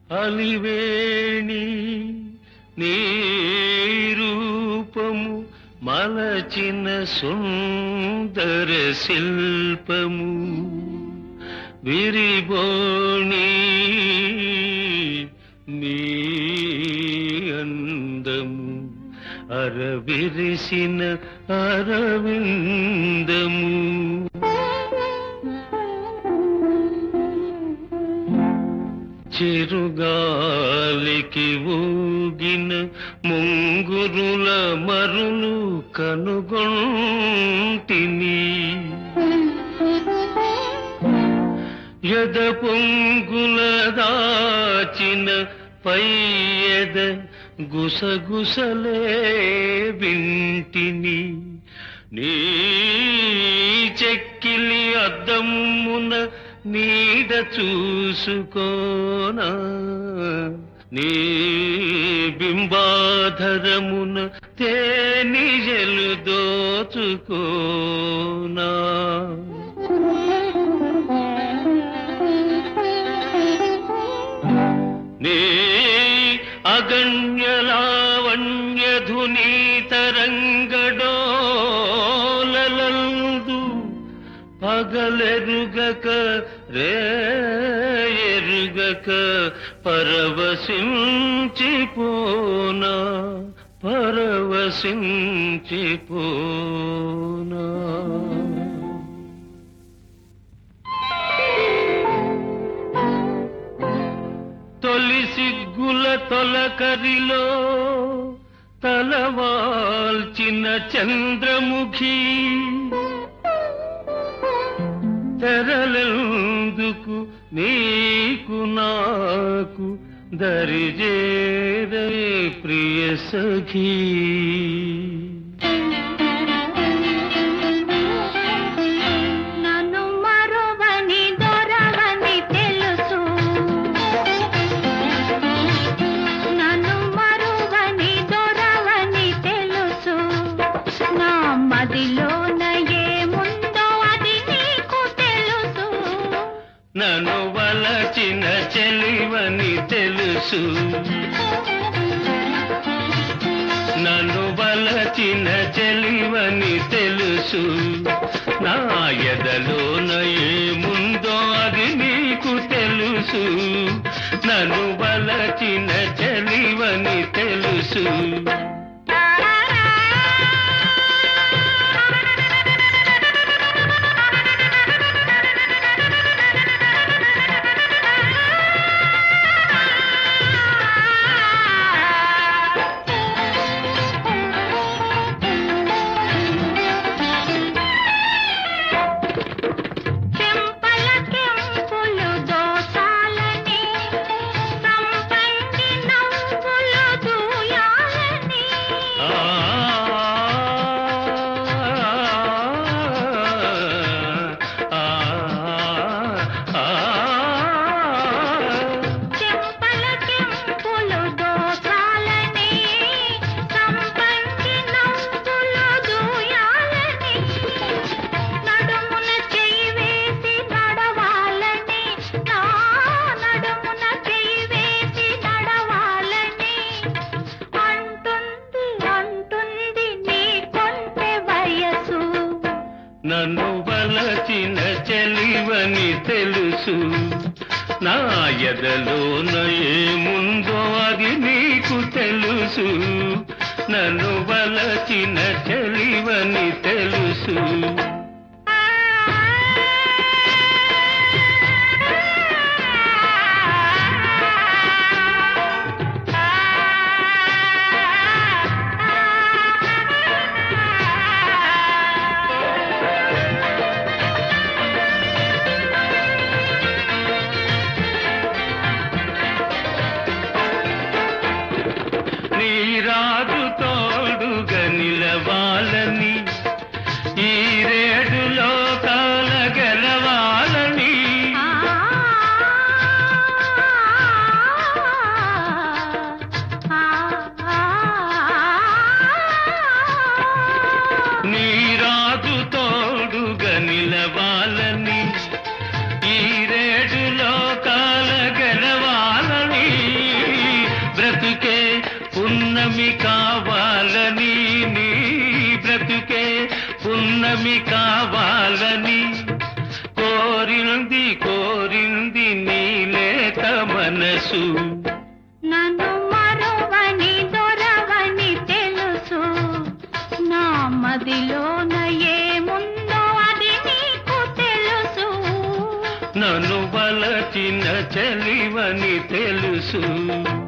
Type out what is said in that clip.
అలివేణి నీ రూపము మలచిన సుందర శిల్పము విరిబోణి నీ అందము అరవిరిసిన అరవిందము చిరుగాలికి ఊగిన ముంగురుల మరులు కనుగొంటిని ఎద పొంగుల దాచిన పైయద గుసగుసలే వింటిని నీ చెక్కిలి అద్దమున నీడ చూసుకోనా నీ బింబాధరమున తేనిజలు దోచుకోనా నీ అగణ్యలావణ్యధునీ తరంగడోలలందు పగలెరుగక రే ఎరుగక పరవశించిపోనా పరవశించిపోనా తొలి సిగ్గుల తొలకరిలో తలవాల్చిన చంద్రముఖి తెరలెందుకు నీకు నాకు దరిజేరే ప్రియ సఖీ నన్ను మరువని దొరవని తెలుసు నన్ను మరువని దొరవని తెలుసు నా మదిలోన ఏముందో అది నీకు తెలుసు నన్ను వలచిన చెలివని తెలుసు నన్ను వలచిన చెలివని తెలుసు నా ఎదలోన ఏముందో అది నీకు తెలుసు నన్ను వలచిన చెలివని తెలుసు చెంపల కెంపులు దోసాలని సంపంగి నవ్వులు దూయాలని ఆ ఆ ఆ చెంపల కెంపులు దోసాలని సంపంగి నవ్వులు దూయాలని నడుమున చెయ్యి వేసి నడవాలని నా నడుమున చెయ్యి వేసి నడవాలని అంటుంది అంటుంది నీ కొంటె వయసు నన్ను వలచిన చెలివని తెలుసు నా ఎదలోన ఏముందో అది నీకు తెలుసు నన్ను వలచిన చెలివని తెలుసు నీ రాజు తోడుగా నిలవాలని ఈ రే పున్నమి కావాలని నీ బ్రతుకే పున్నమి కావాలని కోరింది కోరింది నీలేత మనసు నన్ను మరువని దొరవని తెలుసు నా మదిలోన ఏముందో అది నీకు తెలుసు నన్ను వలచిన చెలివని తెలుసు